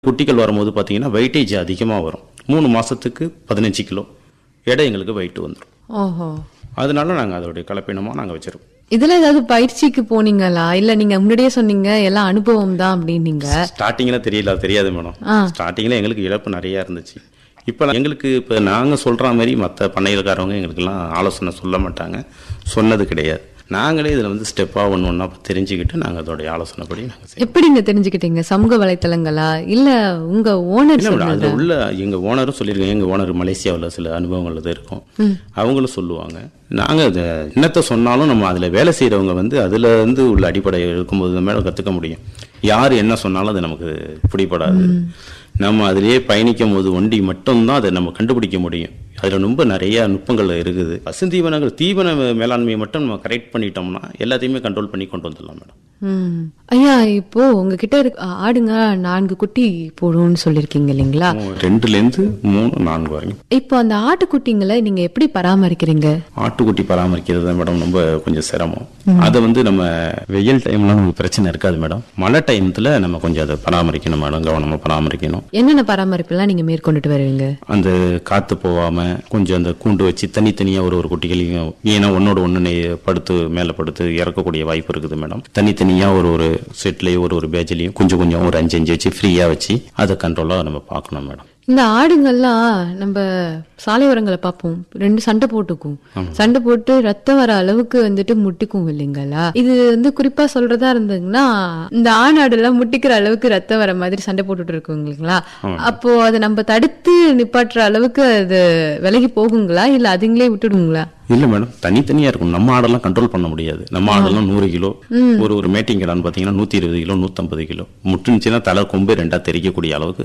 குட்டிகள் வரும்போது பார்த்தீங்கன்னா வெயிட்டேஜ் அதிகமாக வரும் மூணு மாதத்துக்கு பதினஞ்சு கிலோ எடை எங்களுக்கு வெயிட் வந்துடும் ஓஹோ அதனால நாங்கள் அதோடைய கலப்பினமாக நாங்கள் வச்சிருக்கோம் இதுல ஏதாவது பயிற்சிக்கு போனீங்களா இல்ல நீங்க முன்னாடியே சொன்னீங்க எல்லாம் அனுபவம் தான் அப்படின்னீங்க ஸ்டார்டிங்கில் தெரியல தெரியாது மேடம் ஆ. ஸ்டார்டிங்கில் எங்களுக்கு இழப்பு நிறையா இருந்துச்சு இப்போ எங்களுக்கு இப்போ நாங்கள் சொல்கிற மாதிரி மற்ற பண்ணையில்காரவங்க எங்களுக்கெல்லாம் ஆலோசனை சொல்ல மாட்டாங்க சொன்னது கிடையாது நாங்களே இதில் வந்து ஸ்டெப்பாக ஒன்று ஒன்றா தெரிஞ்சுக்கிட்டு நாங்கள் அதோடைய ஆலோசனைப்படி நாங்கள் செய்வோம் எப்படிங்க தெரிஞ்சுக்கிட்டீங்க சமூக வலைத்தளங்களா இல்ல உங்க ஓனர் இல்லை மேடம் சொன்னதா அதில் உள்ள எங்கள் ஓனரும் சொல்லியிருக்காங்க எங்கள் ஓனர் மலேசியாவில் சில அனுபவங்கள் இது இருக்கும் அவங்களும் சொல்லுவாங்க நாங்கள் இதை என்னத்தை சொன்னாலும் நம்ம அதில் வேலை செய்கிறவங்க வந்து அதில் இருந்து உள்ள அடிப்படை இருக்கும்போது மேடம் கற்றுக்க முடியும் யார் என்ன சொன்னாலும் அது நமக்கு பிடிபடாது நம்ம அதிலேயே பயணிக்கும் போது ஒண்டி மட்டும்தான் அதை நம்ம கண்டுபிடிக்க முடியும் அதில் ரொம்ப நிறைய நுட்பங்கள் இருக்குது பசுந்தீவனங்கள் தீவன மேலாண்மையை மட்டும் நம்ம கரெக்ட் பண்ணிட்டோம்னா எல்லாத்தையுமே கண்ட்ரோல் பண்ணி கொண்டு வந்துடலாம் மேடம் ம். ஐயா இப்போ உங்ககிட்ட இருக்க ஆடுங்க நான்கு குட்டி போடும்னு சொல்லிருக்கீங்க இல்லைங்களா ரெண்டுலேருந்து மூணு நான்கு வரைக்கும் இப்போ அந்த ஆட்டுக்குட்டிங்களை நீங்க எப்படி பராமரிக்கிறீங்க ஆட்டுக்குட்டி பராமரிக்கிறது தான் மேடம் ரொம்ப கொஞ்சம் சிரமம் அதை வந்து நம்ம வெயில் டைம்ல நமக்கு பிரச்சனை இருக்காது மேடம் மழை டைமத்துல நம்ம கொஞ்சம் அதை பராமரிக்கணும் மேடம் கவனமா பராமரிக்கணும் என்னென்ன பராமரிப்புலாம் நீங்க மேற்கொண்டுட்டு வருவீங்க அந்த காத்து போகாம கொஞ்சம் அந்த கூண்டு வச்சு தனித்தனியா ஒரு ஒரு குட்டிகளையும் ஏன்னா ஒன்னோட ஒன்று நெய் படுத்து மேலே படுத்து இறக்கக்கூடிய வாய்ப்பு இருக்குது மேடம் தனித்தனியா ஒரு ஒரு செட்லயும் ஒரு ஒரு பேஜ்லயும் கொஞ்சம் கொஞ்சம் ஒரு அஞ்சு அஞ்சு வச்சு ஃப்ரீயா வச்சு அதை கண்ட்ரோலாக நம்ம பார்க்கணும் மேடம் இந்த ஆடுங்கள்லாம் நம்ம சாலையோரங்களை பார்ப்போம் ரெண்டு சண்டை போட்டுக்கும் சண்டை போட்டு ரத்தம் வர அளவுக்கு வந்துட்டு முட்டிக்கும் இல்லைங்களா இது வந்து குறிப்பா சொல்றதா இருந்ததுன்னா இந்த ஆணாடு எல்லாம் முட்டிக்கிற அளவுக்கு ரத்தம் வர மாதிரி சண்டை போட்டுட்டு இருக்கும் இல்லைங்களா அப்போ அதை நம்ம தடுத்து நிப்பாட்டுற அளவுக்கு அது விலகி போகுங்களா இல்ல அதுங்களே விட்டுடுங்களா இல்ல மேடம் தனித்தனியா இருக்கும் நம்ம ஆடெல்லாம் கண்ட்ரோல் பண்ண முடியாது நம்ம ஆடெல்லாம் நூறு கிலோ ஒரு ஒரு மேட்டிங் கிடான்னு பாத்தீங்கன்னா நூத்தி இருபது கிலோ நூத்தம்பது கிலோ முட்டுனுச்சுன்னா தலை கொம்பே ரெண்டா தெரிக்கக்கூடிய அளவுக்கு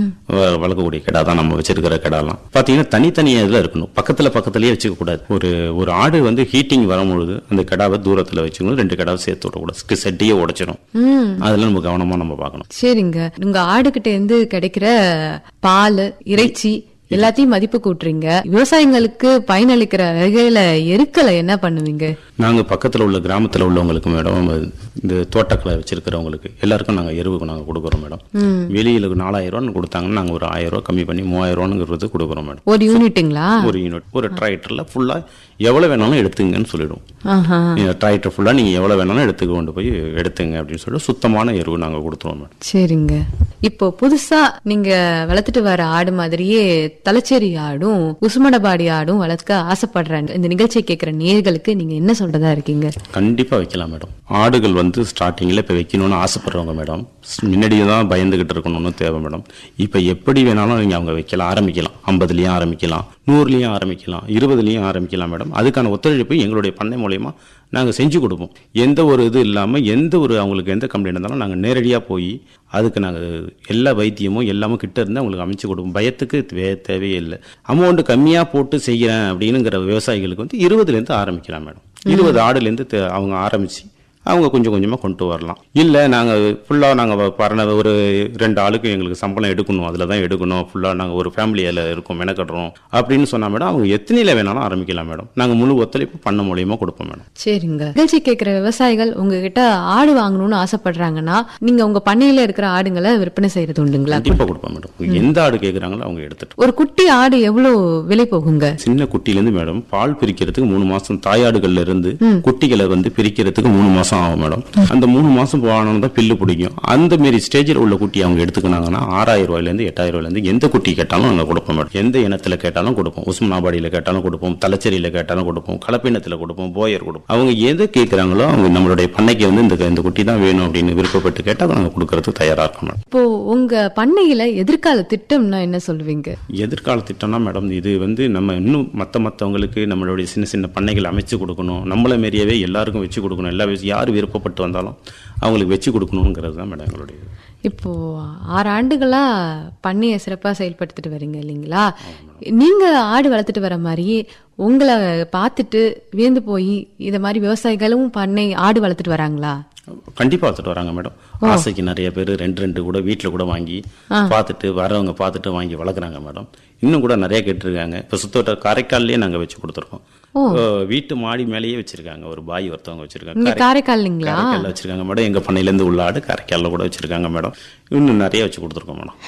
வ- வளர்க்கக்கூடிய கிடா தான் நம்ம வச்சிருக்கிற கிடாலாம் பாத்தீங்கன்னா தனித்தனியா இதுல இருக்கணும் பக்கத்துல பக்கத்துலயே வச்சுக்க கூடாது ஒரு ஒரு ஆடு வந்து ஹீட்டிங் வரும்பொழுது அந்த கிடாவை தூரத்துல வச்சுக்கணும் ரெண்டு கிடாவை சேர்த்து விடக்கூடாது செட்டியே உடைச்சிடும் அதெல்லாம் நம்ம கவனமா நம்ம பார்க்கணும் சரிங்க உங்க ஆடுகிட்ட இருந்து கிடைக்கிற பால் இறைச்சி எல்லாத்தையும் மதிப்பு கூட்டுறீங்க விவசாயிங்களுக்கு பயனளிக்கிற வகையில எருக்களை என்ன பண்ணுவீங்க நாங்க பக்கத்துல உள்ள கிராமத்துல உள்ளவங்களுக்கு மேடம் இந்த தோட்டக்கலை வச்சிருக்கிறவங்களுக்கு எல்லாருக்கும் நாங்க எருவுக்கு நாங்க கொடுக்குறோம் மேடம் வெளியில நாலாயிரம் ரூபான்னு கொடுத்தாங்கன்னா நாங்க ஒரு ஆயிரம் ரூபாய் கம்மி பண்ணி மூவாயிரம் ரூபாங்கிறது கொடுக்குறோம் மேடம் ஒரு யூனிட்டுங்களா ஒரு யூனிட் ஒரு டிராக்டர்ல ஃபுல்லா எவ்வளவு வேணாலும் எடுத்துங்கன்னு சொல்லிடுவோம் ஆஹா டிராக்டர் ஃபுல்லா நீங்க எவ்வளவு வேணாலும் எடுத்துக்க கொண்டு போய் எடுத்துங்க அப்படின்னு சொல்லிட்டு சுத்தமான எருவு நாங்க கொடுத்துருவோம் மேடம் சரிங்க இப்போ புதுசா நீங்க வளர்த்துட்டு வர ஆடு மாதிரியே தலச்சேரி ஆடும் உசுமடபாடி ஆடும் வளர்க்க ஆசைப்படுறாங்க இந்த நிகழ்ச்சியை கேட்கிற நேர்களுக்கு நீங்க என்ன சொல்றதா இருக்கீங்க கண்டிப்பா வைக்கலாம் மேடம் ஆடுகள் வந்து ஸ்டார்டிங்ல இப்ப வைக்கணும்னு ஆசைப்படுறவங்க மேடம் முன்னாடியே தான் பயந்துகிட்டு இருக்கணும்னு தேவை மேடம் இப்ப எப்படி வேணாலும் நீங்க அவங்க வைக்கலாம் ஆரம்பிக்கலாம் ஐம்பதுலயும் ஆரம்பிக்கலாம் நூறுலயும் ஆரம்பிக்கலாம் இருபதுலயும் ஆரம்பிக்கலாம் மேடம் அதுக்கான ஒத்துழைப்பு எங்களுடைய பண்ணை மூலயமா நாங்க செஞ்சு கொடுப்போம் எந்த ஒரு இது இல்லாம எந்த ஒரு அவங்களுக்கு எந்த கம்ப்ளைண்ட் இருந்தாலும் நாங்க நேரடியா போய் அதுக்கு நாங்க எல்லா வைத்தியமும் எல்லாமே கிட்ட இருந்து அவங்களுக்கு அமைச்சு கொடுப்போம் பயத்துக்கு வே- தேவையே இல்லை அமௌண்ட் கம்மியா போட்டு செய்கிறேன் அப்படின்னுங்கிற விவசாயிகளுக்கு வந்து இருபதுல இருந்து ஆரம்பிக்கலாம் மேடம் இருபது ஆடுல இருந்து தே- அவங்க ஆரம்பிச்சு அவங்க கொஞ்சம் கொஞ்சமா கொண்டு வரலாம் இல்ல நாங்க ஃபுல்லா நாங்க வ- பரண ஒரு ரெண்டு ஆளுக்கு எங்களுக்கு சம்பளம் எடுக்கணும் அதுல தான் எடுக்கணும் ஃபுல்லா நாங்க ஒரு ஃபேமிலியில இருக்கோம் மெனக்கட்டுறோம் அப்படின்னு சொன்னா மேடம் அவங்க எத்தனையில வேணாலும் ஆரம்பிக்கலாம் மேடம் நாங்க முழு ஒத்துழைப்பு பண்ண மூலியமா கொடுப்போம் மேடம் சரிங்க நிகழ்ச்சி கேட்கிற விவசாயிகள் உங்ககிட்ட ஆடு வாங்கணும்னு ஆசைப்படுறாங்கன்னா நீங்க உங்க பண்ணையில இருக்கிற ஆடுங்களை விற்பனை செய்யறது உண்டுங்களா கண்டிப்பா கொடுப்போம் மேடம் எந்த ஆடு கேக்குறாங்களோ அவங்க எடுத்துட்டு ஒரு குட்டி ஆடு எவ்வளவு விலை போகுங்க சின்ன குட்டில இருந்து மேடம் பால் பிரிக்கிறதுக்கு மூணு மாசம் தாயாடுகள்ல இருந்து குட்டிகளை வந்து பிரிக்கிறதுக்கு மூணு மாசம் ஆகும் மேடம் அந்த மூணு மாசம் போனோம் தான் பில்லு பிடிக்கும் அந்த மாரி ஸ்டேஜில் உள்ள குட்டி அவங்க எடுத்துக்கினாங்கன்னா ஆறாயிரம் ரூபாயில இருந்து எட்டாயிரம் ரூபாயில இருந்து எந்த குட்டி கேட்டாலும் நாங்க கொடுப்போம் மேடம் எந்த இனத்துல கேட்டாலும் கொடுப்போம் உஸ்மனாபாடியில கேட்டாலும் கொடுப்போம் தலச்சேரியில கேட்டாலும் கொடுப்போம் கலப்பினத்துல கொடுப்போம் போயர் கொடுப்போம் அவங்க எதை கேட்கறாங்களோ அவங்க நம்மளுடைய பண்ணைக்கு வந்து இந்த இந்த குட்டி தான் வேணும் அப்படின்னு விருப்பப்பட்டு கேட்டா அதை நாங்க கொடுக்கறதுக்கு தயாரா இருக்கோம் மேடம் இப்போ உங்க பண்ணையில எதிர்கால திட்டம்னா என்ன சொல்லுவீங்க எதிர்கால திட்டம்னா மேடம் இது வந்து நம்ம இன்னும் மற்ற மற்றவங்களுக்கு நம்மளுடைய சின்ன சின்ன பண்ணைகள் அமைச்சு கொடுக்கணும் நம்மளை மாரியாவே எல்லாருக்கும் வச்சு கொடுக்கணும் எல்லா விஷயம் யார் விருப்பப்பட்டு வந்தாலும் அவங்களுக்கு வச்சு கொடுக்கணுங்கிறது தான் மேடம் எங்களுடைய இது. இப்போ ஆறு ஆண்டுகளா பண்ணைய சிறப்பா செயல்படுத்திட்டு வரீங்க இல்லைங்களா நீங்க ஆடு வளர்த்துட்டு வர மாதிரி உங்களை பார்த்துட்டு வியந்து போய் இத மாதிரி விவசாயிகளும் பண்ணை ஆடு வளர்த்துட்டு வராங்களா கண்டிப்பா பார்த்துட்டு வராங்க மேடம் ஆசைக்கு நிறைய பேர் ரெண்டு ரெண்டு கூட வீட்டுல கூட வாங்கி பார்த்துட்டு வரவங்க பார்த்துட்டு வாங்கி வளர்க்குறாங்க மேடம் இன்னும் கூட நிறைய கேட்டிருக்காங்க இப்போ சுத்தோட்ட காரைக்கால்லேயே நாங்க வச்சு கொடுத்துருக்கோம் அஹ் வீட்டு மாடி மேலேயே வச்சிருக்காங்க ஒரு பாய் ஒருத்தவங்க வச்சிருக்காங்க இங்க காரை- காரைக்கால்ங்களா காரைக்கால்ல வச்சிருக்காங்க மேடம் எங்க பண்ணையில இருந்து உள்ள ஆடு காரைக்கால்ல கூட வச்சிருக்காங்க மேடம் இன்னும் நிறைய வச்சு கொடுத்துருக்கோம் மேடம்